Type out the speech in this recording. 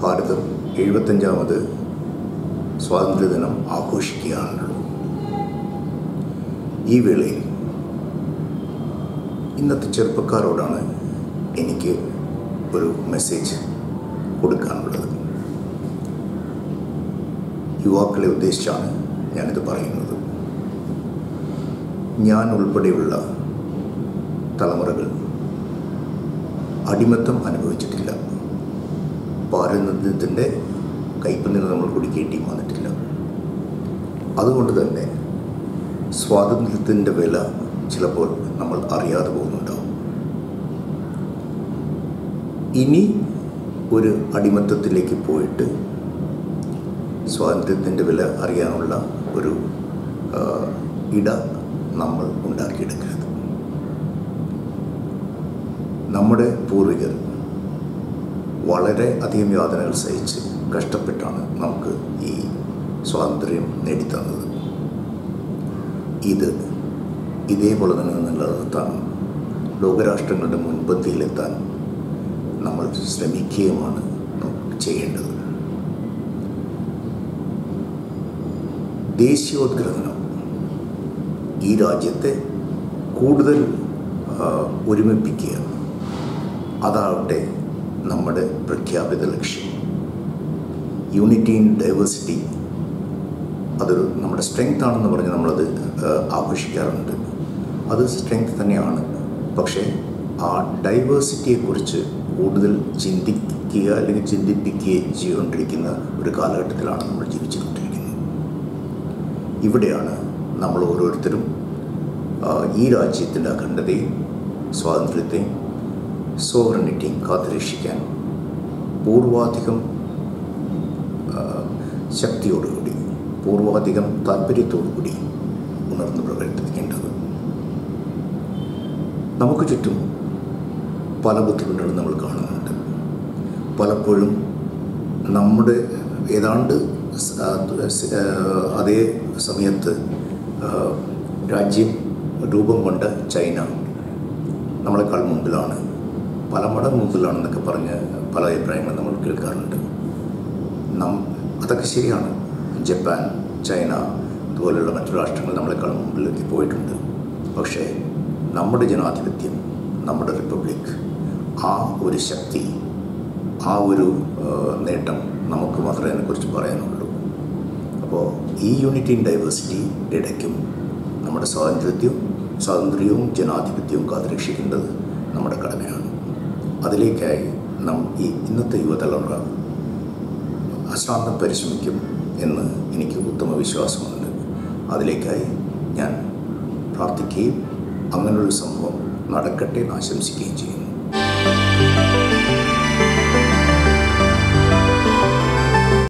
ഭാരതം എഴുപത്തഞ്ചാമത് സ്വാതന്ത്ര്യദിനം ആഘോഷിക്കുകയാണല്ലോ ഈ വേളയിൽ ഇന്നത്തെ ചെറുപ്പക്കാരോടാണ് എനിക്ക് ഒരു മെസ്സേജ് കൊടുക്കാനുള്ളത് യുവാക്കളെ ഉദ്ദേശിച്ചാണ് ഞാനിത് പറയുന്നത് ഞാൻ ഉൾപ്പെടെയുള്ള തലമുറകൾ അടിമത്തം അനുഭവിച്ചിട്ടില്ല പാരമ്പര്യത്തിൻ്റെ കൈപ്പുണ്യം നമ്മൾ കുടിക്കേണ്ടിയും വന്നിട്ടില്ല അതുകൊണ്ട് തന്നെ സ്വാതന്ത്ര്യത്തിൻ്റെ വില ചിലപ്പോൾ നമ്മൾ അറിയാതെ പോകുന്നുണ്ടാവും ഇനി ഒരു അടിമത്തത്തിലേക്ക് പോയിട്ട് സ്വാതന്ത്ര്യത്തിൻ്റെ വില അറിയാനുള്ള ഒരു ആ, ഇട നമ്മൾ ഉണ്ടാക്കിയെടുക്കരുത് നമ്മുടെ പൂർവികർ വളരെ അധികം യാതനകൾ സഹിച്ച് കഷ്ടപ്പെട്ടാണ് നമുക്ക് ഈ സ്വാതന്ത്ര്യം നേടിത്തന്നത് ഇത് ഇതേപോലെ തന്നെ നിലനിർത്താൻ ലോകരാഷ്ട്രങ്ങളുടെ മുൻപന്തിയിലെത്താൻ നമ്മൾ ശ്രമിക്കുകയുമാണ് നമുക്ക് ചെയ്യേണ്ടത് ദേശീയോദ്ഗ്രഥനം ഈ രാജ്യത്തെ കൂടുതൽ ആ, ഒരുമിപ്പിക്കുക അതാവട്ടെ നമ്മുടെ പ്രഖ്യാപിത ലക്ഷ്യം യൂണിറ്റി ഇൻ ഡൈവേഴ്സിറ്റി അതൊരു നമ്മുടെ സ്ട്രെങ്ത് ആണെന്ന് പറഞ്ഞ് നമ്മളത് ആ, ആഘോഷിക്കാറുണ്ട് അത് സ്ട്രെങ്ത് തന്നെയാണ് പക്ഷേ ആ ഡൈവേഴ്സിറ്റിയെക്കുറിച്ച് കൂടുതൽ ചിന്തിക്കുക അല്ലെങ്കിൽ ചിന്തിപ്പിക്കുകയും ചെയ്തുകൊണ്ടിരിക്കുന്ന ഒരു കാലഘട്ടത്തിലാണ് നമ്മൾ ജീവിച്ചുകൊണ്ടിരിക്കുന്നത് ഇവിടെയാണ് നമ്മൾ ഓരോരുത്തരും ആ, ഈ രാജ്യത്തിൻ്റെ അഖണ്ഡതയും സ്വാതന്ത്ര്യത്തെയും സോവറിനിറ്റിയും കാത്തുരക്ഷിക്കാൻ പൂർവാധികം ആ, ശക്തിയോടുകൂടി പൂർവാധികം താല്പര്യത്തോടുകൂടി ഉണർന്ന് പ്രവർത്തിക്കേണ്ടത് നമുക്ക് ചുറ്റും പല ബുദ്ധിമുട്ടുകളും നമ്മൾ കാണുന്നുണ്ട് പലപ്പോഴും നമ്മുടെ ഏതാണ്ട് സ- ആ, സ്- ആ, അതേ സമയത്ത് ആ, രാജ്യം രൂപം കൊണ്ട ചൈന നമ്മളെക്കാൾ മുമ്പിലാണ് പല മടങ്ങ് മുമ്പിലാണെന്നൊക്കെ പറഞ്ഞ് പല അഭിപ്രായങ്ങൾ നമ്മൾ കേൾക്കാറുണ്ട് നം അതൊക്കെ ശരിയാണ് ജപ്പാൻ ചൈന അതുപോലെയുള്ള മറ്റു രാഷ്ട്രങ്ങൾ നമ്മളെക്കാൾ മുമ്പിലേക്ക് പോയിട്ടുണ്ട് പക്ഷേ നമ്മുടെ ജനാധിപത്യം നമ്മുടെ റിപ്പബ്ലിക് ആ ഒരു ശക്തി ആ ഒരു ആ, നേട്ടം നമുക്ക് മാത്രമേ അതിനെക്കുറിച്ച് പറയാനുള്ളൂ അപ്പോൾ ഈ യൂണിറ്റി ഇൻ ഡൈവേഴ്സിറ്റിയുടെ ഇടയ്ക്കും നമ്മുടെ സ്വാതന്ത്ര്യവും സ്വാതന്ത്ര്യവും ജനാധിപത്യവും കാത്തുരക്ഷിക്കേണ്ടത് നമ്മുടെ കടമയാണ് അതിലേക്കായി നാം ഈ ഇന്നത്തെ യുവതലമുറ അശ്രാന്തം പരിശ്രമിക്കും എന്ന് എനിക്ക് ഉത്തമ വിശ്വാസമുണ്ട് അതിലേക്കായി ഞാൻ പ്രാർത്ഥിക്കുകയും അങ്ങനൊരു സംഭവം നടക്കട്ടെ എന്ന് ആശംസിക്കുകയും ചെയ്യുന്നു